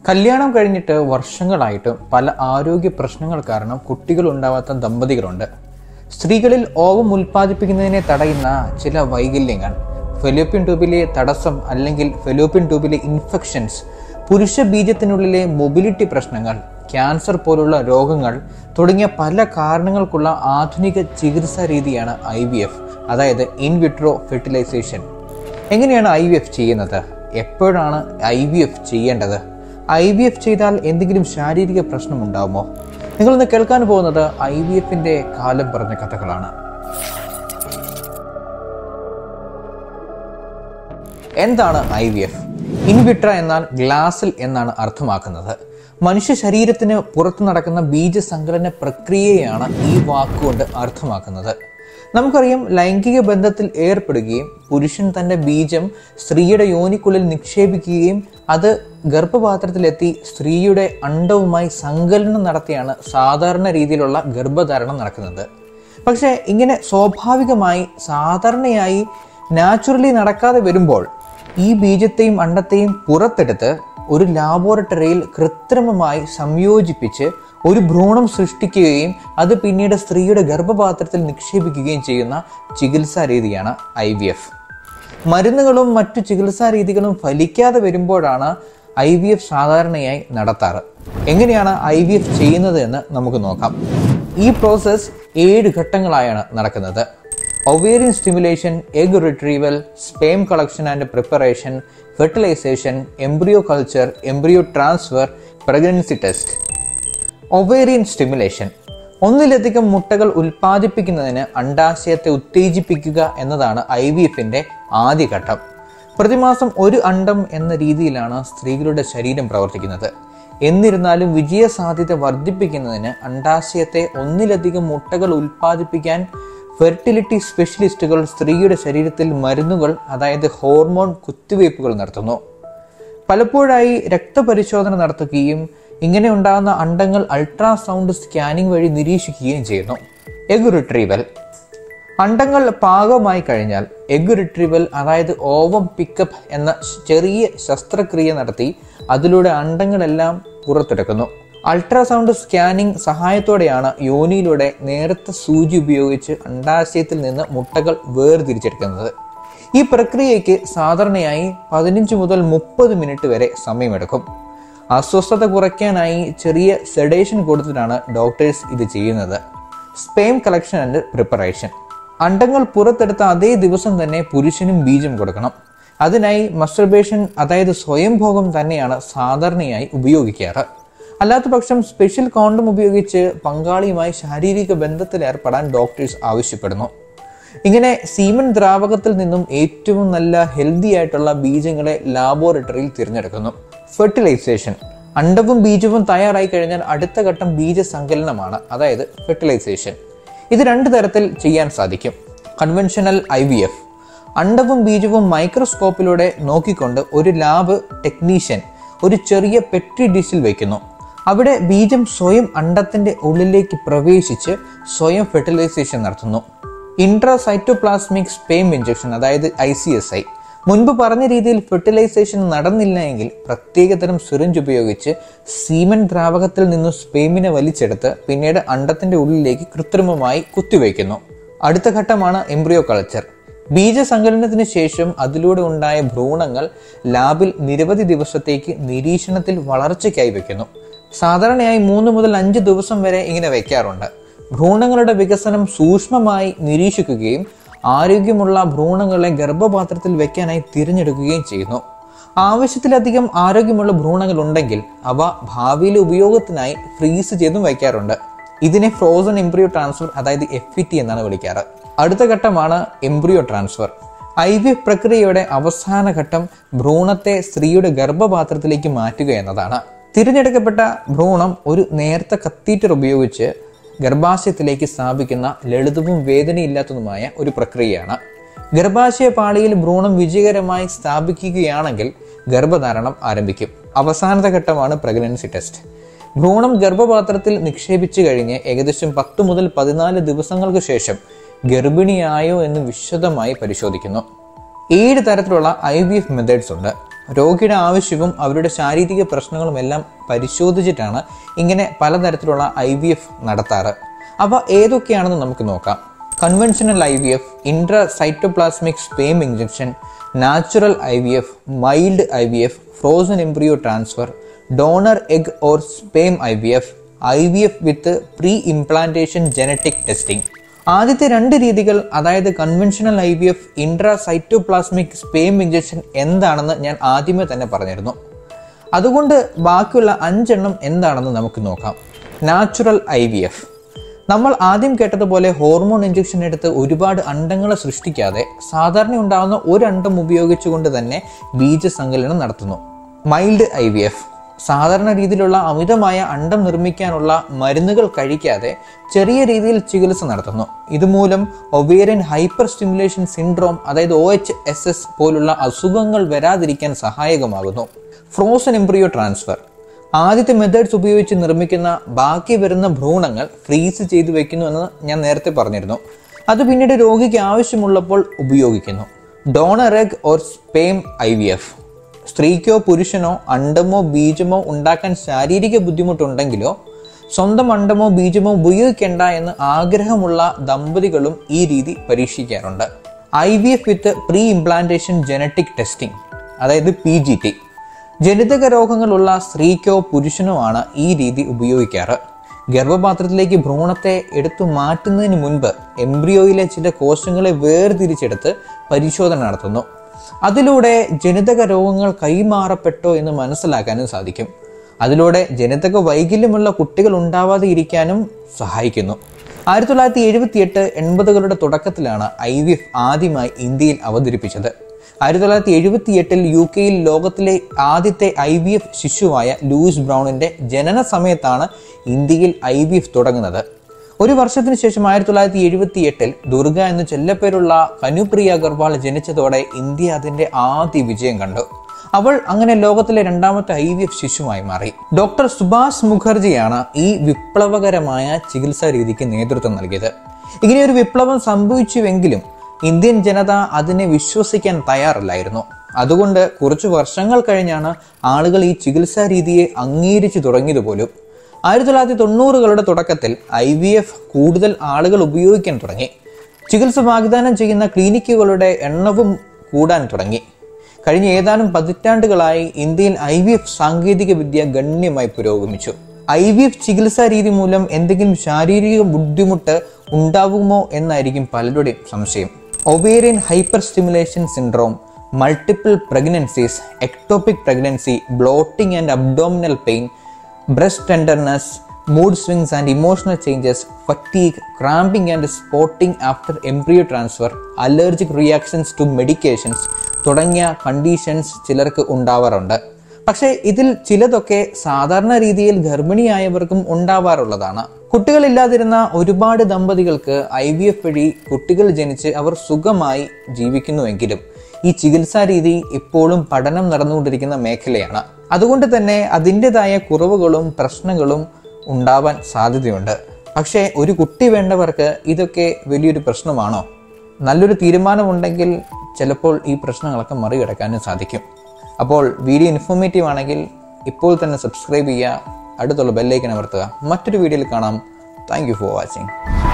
കല്യാണം കഴിഞ്ഞിട്ട് വർഷങ്ങളായിട്ടും പല ആരോഗ്യ പ്രശ്നങ്ങൾ കാരണം കുട്ടികൾ ഉണ്ടാവാത്ത ദമ്പതികളുണ്ട് സ്ത്രീകളിൽ ഓവം ഉൽപ്പാദിപ്പിക്കുന്നതിനെ തടയുന്ന ചില വൈകല്യങ്ങൾ ഫെലോപ്യൻ ട്യൂബിലെ തടസ്സം അല്ലെങ്കിൽ ഫെലോപ്യൻ ട്യൂബിലെ ഇൻഫെക്ഷൻസ് പുരുഷ ബീജത്തിനുള്ളിലെ മൊബിലിറ്റി പ്രശ്നങ്ങൾ ക്യാൻസർ പോലുള്ള രോഗങ്ങൾ തുടങ്ങിയ പല കാരണങ്ങൾക്കുള്ള ആധുനിക ചികിത്സാ രീതിയാണ് ഐ വി എഫ് അതായത് ഇൻ വിട്രോ ഫെർട്ടിലൈസേഷൻ എങ്ങനെയാണ് ഐ വി എഫ് ചെയ്യുന്നത് എപ്പോഴാണ് ഐ വി എഫ് ചെയ്യേണ്ടത് ഐ വി എഫ് ചെയ്താൽ എന്തെങ്കിലും ശാരീരിക പ്രശ്നം ഉണ്ടാകുമോ നിങ്ങളിന്ന് കേൾക്കാൻ പോകുന്നത് ഐ വി എഫിന്റെ കാലം പറഞ്ഞ കഥകളാണ് എന്താണ് ഐ വി എഫ് ഇൻവിട്ര എന്നാൽ ഗ്ലാസിൽ എന്നാണ് അർത്ഥമാക്കുന്നത് മനുഷ്യ ശരീരത്തിന് പുറത്തു നടക്കുന്ന ബീജസങ്കലന പ്രക്രിയയാണ് ഈ വാക്കുകൊണ്ട് അർത്ഥമാക്കുന്നത് നമുക്കറിയാം ലൈംഗിക ബന്ധത്തിൽ ഏർപ്പെടുകയും പുരുഷൻ തന്റെ ബീജം സ്ത്രീയുടെ യോനിക്കുള്ളിൽ നിക്ഷേപിക്കുകയും അത് ഗർഭപാത്രത്തിലെത്തി സ്ത്രീയുടെ അണ്ടവുമായി സങ്കലനം നടത്തിയാണ് സാധാരണ രീതിയിലുള്ള ഗർഭധാരണം നടക്കുന്നത് പക്ഷേ ഇങ്ങനെ സ്വാഭാവികമായി സാധാരണയായി നാച്ചുറലി നടക്കാതെ വരുമ്പോൾ ഈ ബീജത്തെയും അണ്ടത്തെയും പുറത്തെടുത്ത് ഒരു ലാബോറട്ടറിയിൽ കൃത്രിമമായി സംയോജിപ്പിച്ച് ഒരു ഭ്രൂണം സൃഷ്ടിക്കുകയും അത് പിന്നീട് സ്ത്രീയുടെ ഗർഭപാത്രത്തിൽ നിക്ഷേപിക്കുകയും ചെയ്യുന്ന ചികിത്സാ രീതിയാണ് ഐ വി എഫ് മരുന്നുകളും മറ്റു ചികിത്സാ രീതികളും ഫലിക്കാതെ വരുമ്പോഴാണ് ഐ വി എഫ് സാധാരണയായി നടത്താറ് എങ്ങനെയാണ് ഐ വി എഫ് ചെയ്യുന്നത് എന്ന് നമുക്ക് നോക്കാം ഈ പ്രോസസ്സ് ഏഴ് ഘട്ടങ്ങളായാണ് നടക്കുന്നത് ovarian stimulation egg retrieval sperm collection and preparation fertilisation embryo culture embryo transfer pregnancy test ovarian stimulation ഒന്നിലധികം മുട്ടകൾ ഉൽപ്പാദിപ്പിക്കുന്നതിന് അണ്ടാശയത്തെ ഉത്തേജിപ്പിക്കുക എന്നതാണ് ഐ വി എഫിന്റെ ആദ്യഘട്ടം പ്രതിമാസം ഒരു അണ്ടം എന്ന രീതിയിലാണ് സ്ത്രീകളുടെ ശരീരം പ്രവർത്തിക്കുന്നത് എന്നിരുന്നാലും വിജയസാധ്യത വർദ്ധിപ്പിക്കുന്നതിന് അണ്ടാശയത്തെ ഒന്നിലധികം മുട്ടകൾ ഉൽപ്പാദിപ്പിക്കാൻ ഫെർട്ടിലിറ്റി സ്പെഷ്യലിസ്റ്റുകൾ സ്ത്രീയുടെ ശരീരത്തിൽ മരുന്നുകൾ അതായത് ഹോർമോൺ കുത്തിവയ്പ്പുകൾ നടത്തുന്നു പലപ്പോഴായി രക്തപരിശോധന നടത്തുകയും ഇങ്ങനെ ഉണ്ടാകുന്ന അണ്ടങ്ങൾ അൾട്രാസൗണ്ട് സ്കാനിംഗ് വഴി നിരീക്ഷിക്കുകയും ചെയ്യുന്നു എഗ് റിട്രീവൽ അണ്ടങ്ങൾ പാകമായി കഴിഞ്ഞാൽ എഗ് റിട്രീവൽ അതായത് ഓവം പിക്കപ്പ് എന്ന ചെറിയ ശസ്ത്രക്രിയ നടത്തി അതിലൂടെ അണ്ടങ്ങളെല്ലാം പുറത്തെടുക്കുന്നു അൾട്രാസൗണ്ട് സ്കാനിംഗ് സഹായത്തോടെയാണ് യോനിയിലൂടെ നേരത്തെ സൂചി ഉപയോഗിച്ച് അണ്ടാശയത്തിൽ നിന്ന് മുട്ടകൾ വേർതിരിച്ചെടുക്കുന്നത് ഈ പ്രക്രിയയ്ക്ക് സാധാരണയായി പതിനഞ്ച് മുതൽ മുപ്പത് മിനിറ്റ് വരെ സമയമെടുക്കും അസ്വസ്ഥത കുറയ്ക്കാനായി ചെറിയ സെഡേഷൻ കൊടുത്തിട്ടാണ് ഡോക്ടേഴ്സ് ഇത് ചെയ്യുന്നത് സ്പേം കളക്ഷൻ ആൻഡ് പ്രിപ്പറേഷൻ അണ്ടങ്ങൾ പുറത്തെടുത്ത അതേ ദിവസം തന്നെ പുരുഷനും ബീജം കൊടുക്കണം അതിനായി മസ്റ്റർബേഷൻ അതായത് സ്വയംഭോഗം തന്നെയാണ് സാധാരണയായി ഉപയോഗിക്കാറ് അല്ലാത്ത പക്ഷം സ്പെഷ്യൽ കോണ്ടം ഉപയോഗിച്ച് പങ്കാളിയുമായി ശാരീരിക ബന്ധത്തിൽ ഏർപ്പെടാൻ ഡോക്ടേഴ്സ് ആവശ്യപ്പെടുന്നു ഇങ്ങനെ സീമൻ ദ്രാവകത്തിൽ നിന്നും ഏറ്റവും നല്ല ഹെൽത്തി ആയിട്ടുള്ള ബീജങ്ങളെ ലാബോറട്ടറിയിൽ തിരഞ്ഞെടുക്കുന്നു ഫെർട്ടിലൈസേഷൻ അണ്ടവും ബീജവും തയ്യാറായി കഴിഞ്ഞാൽ അടുത്ത ഘട്ടം ബീജസങ്കലനമാണ് അതായത് ഫെർട്ടിലൈസേഷൻ ഇത് രണ്ട് തരത്തിൽ ചെയ്യാൻ സാധിക്കും കൺവെൻഷണൽ ഐ വി എഫ് അണ്ടവും ബീജവും മൈക്രോസ്കോപ്പിലൂടെ നോക്കിക്കൊണ്ട് ഒരു ലാബ് ടെക്നീഷ്യൻ ഒരു ചെറിയ പെട്രി ഡിഷിൽ വയ്ക്കുന്നു അവിടെ ബീജം സ്വയം അണ്ടത്തിന്റെ ഉള്ളിലേക്ക് പ്രവേശിച്ച് സ്വയം ഫെർട്ടിലൈസേഷൻ നടത്തുന്നു ഇൻട്രാസൈറ്റോപ്ലാസ്മിക് സ്പേം ഇഞ്ചക്ഷൻ അതായത് ഐ സി എസ് ഐ മുൻപ് പറഞ്ഞ രീതിയിൽ ഫെർട്ടിലൈസേഷൻ നടന്നില്ല എങ്കിൽ പ്രത്യേകതരം സിറിഞ്ച് ഉപയോഗിച്ച് സീമൻ ദ്രാവകത്തിൽ നിന്നും സ്പേമിനെ വലിച്ചെടുത്ത് പിന്നീട് അണ്ടത്തിന്റെ ഉള്ളിലേക്ക് കൃത്രിമമായി കുത്തിവയ്ക്കുന്നു അടുത്ത ഘട്ടമാണ് എംബ്രിയോ കൾച്ചർ ബീജസങ്കലനത്തിന് ശേഷം അതിലൂടെ ഉണ്ടായ ഭ്രൂണങ്ങൾ ലാബിൽ നിരവധി ദിവസത്തേക്ക് നിരീക്ഷണത്തിൽ വളർച്ചയ്ക്കായി വെക്കുന്നു സാധാരണയായി മൂന്ന് മുതൽ അഞ്ച് ദിവസം വരെ ഇങ്ങനെ വയ്ക്കാറുണ്ട് ഭ്രൂണങ്ങളുടെ വികസനം സൂക്ഷ്മമായി നിരീക്ഷിക്കുകയും ആരോഗ്യമുള്ള ഭ്രൂണങ്ങളെ ഗർഭപാത്രത്തിൽ വെക്കാനായി തിരഞ്ഞെടുക്കുകയും ചെയ്യുന്നു ആവശ്യത്തിലധികം ആരോഗ്യമുള്ള ഭ്രൂണങ്ങൾ ഉണ്ടെങ്കിൽ അവ ഭാവിയിലെ ഉപയോഗത്തിനായി ഫ്രീസ് ചെയ്തും വയ്ക്കാറുണ്ട് ഇതിനെ ഫ്രോസൺ എംബ്രിയോ ട്രാൻസ്ഫർ അതായത് എഫ് ഇ ടി എന്നാണ് വിളിക്കാറ് അടുത്ത ഘട്ടമാണ് embryo transfer I V F പ്രക്രിയയുടെ അവസാന ഘട്ടം ഭ്രൂണത്തെ സ്ത്രീയുടെ ഗർഭപാത്രത്തിലേക്ക് മാറ്റുക എന്നതാണ് തിരഞ്ഞെടുക്കപ്പെട്ട ഭ്രൂണം ഒരു നേർത്ത കത്തീറ്റർ ഉപയോഗിച്ച് ഗർഭാശയത്തിലേക്ക് സ്ഥാപിക്കുന്ന ലളിതവും വേദനയില്ലാത്തതുമായ ഒരു പ്രക്രിയയാണ് ഗർഭാശയ പാളിയിൽ ഭ്രൂണം വിജയകരമായി സ്ഥാപിക്കുകയാണെങ്കിൽ ഗർഭധാരണം ആരംഭിക്കും അവസാനത്തെ ഘട്ടമാണ് പ്രഗ്നൻസി ടെസ്റ്റ് ഭ്രൂണം ഗർഭപാത്രത്തിൽ നിക്ഷേപിച്ചു കഴിഞ്ഞ് ഏകദേശം പത്ത് മുതൽ പതിനാല് ദിവസങ്ങൾക്ക് ശേഷം ഗർഭിണിയായോ എന്ന് വിശദമായി പരിശോധിക്കുന്നു ഏഴ് തരത്തിലുള്ള ഐ വി എഫ് മെത്തേഡ്സ് ഉണ്ട് രോഗിയുടെ ആവശ്യവും അവരുടെ ശാരീരിക പ്രശ്നങ്ങളും എല്ലാം പരിശോധിച്ചിട്ടാണ് ഇങ്ങനെ പലതരത്തിലുള്ള ഐ വി എഫ് നടത്താറ് അവ ഏതൊക്കെയാണെന്ന് നമുക്ക് നോക്കാം conventional I V F intracytoplasmic sperm injection natural I V F mild I V F frozen embryo transfer donor egg or sperm I V F I V F with pre implantation genetic testing ആദ്യത്തെ രണ്ട് രീതികൾ അതായത് conventional I V F intracytoplasmic sperm injection എന്താണെന്ന് ഞാൻ ആദ്യമേ തന്നെ പറഞ്ഞിരുന്നു അതുകൊണ്ട് ബാക്കിയുള്ള അഞ്ചെണ്ണം എന്താണെന്ന് നമുക്ക് നോക്കാം നാച്ചുറൽ ഐ വി എഫ് നമ്മൾ ആദ്യം കേട്ടതുപോലെ ഹോർമോൺ ഇഞ്ചക്ഷൻ എടുത്ത് ഒരുപാട് അണ്ടങ്ങളെ സൃഷ്ടിക്കാതെ സാധാരണ ഉണ്ടാകുന്ന ഒരു അണ്ടം ഉപയോഗിച്ചുകൊണ്ട് തന്നെ ബീജസങ്കലനം നടത്തുന്നു മൈൽഡ് ഐ വി എഫ് സാധാരണ രീതിയിലുള്ള അമിതമായ അണ്ടം നിർമ്മിക്കാനുള്ള മരുന്നുകൾ കഴിക്കാതെ ചെറിയ രീതിയിൽ ചികിത്സ നടത്തുന്നു ഇതുമൂലം ഒവേറിയൻ ഹൈപ്പർ സ്റ്റിമുലേഷൻ സിൻഡ്രോം അതായത് ഒ എച്ച് എസ് എസ് പോലുള്ള അസുഖങ്ങൾ വരാതിരിക്കാൻ സഹായകമാകുന്നു ഫ്രോസൺ എംബ്രിയോ ട്രാൻസ്ഫർ ആദ്യത്തെ മെത്തേഡ്സ് ഉപയോഗിച്ച് നിർമ്മിക്കുന്ന ബാക്കി വരുന്ന ഭ്രൂണങ്ങൾ ഫ്രീസ് ചെയ്ത് വെക്കുന്നു എന്ന് ഞാൻ നേരത്തെ പറഞ്ഞിരുന്നു അത് പിന്നീട് രോഗിക്ക് ആവശ്യമുള്ളപ്പോൾ ഉപയോഗിക്കുന്നു donor egg or sperm I V F സ്ത്രീക്കോ പുരുഷനോ അണ്ടമോ ബീജമോ ഉണ്ടാക്കാൻ ശാരീരിക ബുദ്ധിമുട്ടുണ്ടെങ്കിലോ സ്വന്തം അണ്ടമോ ബീജമോ ഉപയോഗിക്കേണ്ട എന്ന് ആഗ്രഹമുള്ള ദമ്പതികളും ഈ രീതി പരീക്ഷിക്കാറുണ്ട് I V F with pre implantation genetic testing അതായത് പി ജി ടി ജനിതക രോഗങ്ങളുള്ള സ്ത്രീക്കോ പുരുഷനോ ആണ് ഈ രീതി ഉപയോഗിക്കാറ് ഗർഭപാത്രത്തിലേക്ക് ഭ്രൂണത്തെ എടുത്തു മാറ്റുന്നതിന് മുൻപ് എംബ്രിയോയിലെ ചില കോശങ്ങളെ വേർതിരിച്ചെടുത്ത് പരിശോധന നടത്തുന്നു അതിലൂടെ ജനിതക രോഗങ്ങൾ കൈമാറപ്പെട്ടോ എന്ന് മനസ്സിലാക്കാനും സാധിക്കും അതിലൂടെ ജനിതക വൈകല്യമുള്ള കുട്ടികൾ ഉണ്ടാവാതെ ഇരിക്കാനും സഹായിക്കുന്നു ആയിരത്തി തൊള്ളായിരത്തി എഴുപത്തി എട്ട് എൺപതുകളുടെ തുടക്കത്തിലാണ് ഐ വി എഫ് ആദ്യമായി ഇന്ത്യയിൽ അവതരിപ്പിച്ചത് ആയിരത്തി തൊള്ളായിരത്തി എഴുപത്തി എട്ടിൽ യു കെയിൽ ലോകത്തിലെ ആദ്യത്തെ ഐ വി എഫ് ശിശുവായ ലൂയിസ് ബ്രൗണിന്റെ ജനന സമയത്താണ് ഇന്ത്യയിൽ ഐ വി എഫ് തുടങ്ങുന്നത് ഒരു വർഷത്തിന് ശേഷം ആയിരത്തി തൊള്ളായിരത്തി എഴുപത്തി എട്ടിൽ ദുർഗ എന്ന് ചെല്ലപ്പേരുള്ള കനുപ്രിയ അഗർവാൾ ജനിച്ചതോടെ ഇന്ത്യ അതിന്റെ ആദ്യ വിജയം കണ്ടു അവൾ അങ്ങനെ ലോകത്തിലെ രണ്ടാമത്തെ ഐ വി എഫ് ശിശുവായി മാറി ഡോക്ടർ സുഭാഷ് മുഖർജിയാണ് ഈ വിപ്ലവകരമായ ചികിത്സാ രീതിക്ക് നേതൃത്വം നൽകിയത് ഇങ്ങനെയൊരു വിപ്ലവം സംഭവിച്ചുവെങ്കിലും ഇന്ത്യൻ ജനത അതിനെ വിശ്വസിക്കാൻ തയ്യാറല്ലായിരുന്നു അതുകൊണ്ട് കുറച്ചു വർഷങ്ങൾ കഴിഞ്ഞാണ് ആളുകൾ ഈ ചികിത്സാ രീതിയെ അംഗീകരിച്ചു തുടങ്ങിയത് പോലും ആയിരത്തി തൊള്ളായിരത്തി തൊണ്ണൂറുകളുടെ തുടക്കത്തിൽ ഐ വി എഫ് കൂടുതൽ ആളുകൾ ഉപയോഗിക്കാൻ തുടങ്ങി ചികിത്സ വാഗ്ദാനം ചെയ്യുന്ന ക്ലിനിക്കുകളുടെ എണ്ണവും കൂടാൻ തുടങ്ങി കഴിഞ്ഞ ഏതാനും പതിറ്റാണ്ടുകളായി ഇന്ത്യയിൽ ഐ വി എഫ് സാങ്കേതിക വിദ്യ ഗണ്യമായി പുരോഗമിച്ചു ഐ വി എഫ് ചികിത്സാ രീതി മൂലം എന്തെങ്കിലും ശാരീരിക ബുദ്ധിമുട്ട് ഉണ്ടാവുമോ എന്നായിരിക്കും പലരുടെയും സംശയം ovarian hyperstimulation syndrome multiple pregnancies ectopic pregnancy bloating and abdominal pain breast tenderness mood swings and emotional changes fatigue cramping and spotting after embryo transfer allergic reactions to medications തുടങ്ങിയ കണ്ടീഷൻസ് ചിലർക്ക് ഉണ്ടാവാറുണ്ട് പക്ഷേ ഇതിൽ ചിലതൊക്കെ സാധാരണ രീതിയിൽ ഗർഭിണിയായവർക്കും ഉണ്ടാവാറുള്ളതാണ് കുട്ടികളില്ലാതിരുന്ന ഒരുപാട് ദമ്പതികൾക്ക് ഐ വി എഫ് വഴി കുട്ടികൾ ജനിച്ച് അവർ സുഖമായി ജീവിക്കുന്നുവെങ്കിലും ഈ ചികിത്സാ രീതി ഇപ്പോഴും പഠനം നടന്നുകൊണ്ടിരിക്കുന്ന മേഖലയാണ് അതുകൊണ്ട് തന്നെ അതിൻ്റെതായ കുറവുകളും പ്രശ്നങ്ങളും ഉണ്ടാവാൻ സാധ്യതയുണ്ട് പക്ഷേ ഒരു കുട്ടി വേണ്ടവർക്ക് ഇതൊക്കെ വലിയൊരു പ്രശ്നമാണോ നല്ലൊരു തീരുമാനമുണ്ടെങ്കിൽ ചിലപ്പോൾ ഈ പ്രശ്നങ്ങളൊക്കെ മറികടക്കാനും സാധിക്കും അപ്പോൾ വീഡിയോ ഇൻഫോർമേറ്റീവ് ആണെങ്കിൽ ഇപ്പോൾ തന്നെ സബ്സ്ക്രൈബ് ചെയ്യുക അടുത്തുള്ള ബെല്ലൈക്കൻ അമർത്തുക മറ്റൊരു വീഡിയോയിൽ കാണാം താങ്ക് ഫോർ വാച്ചിങ്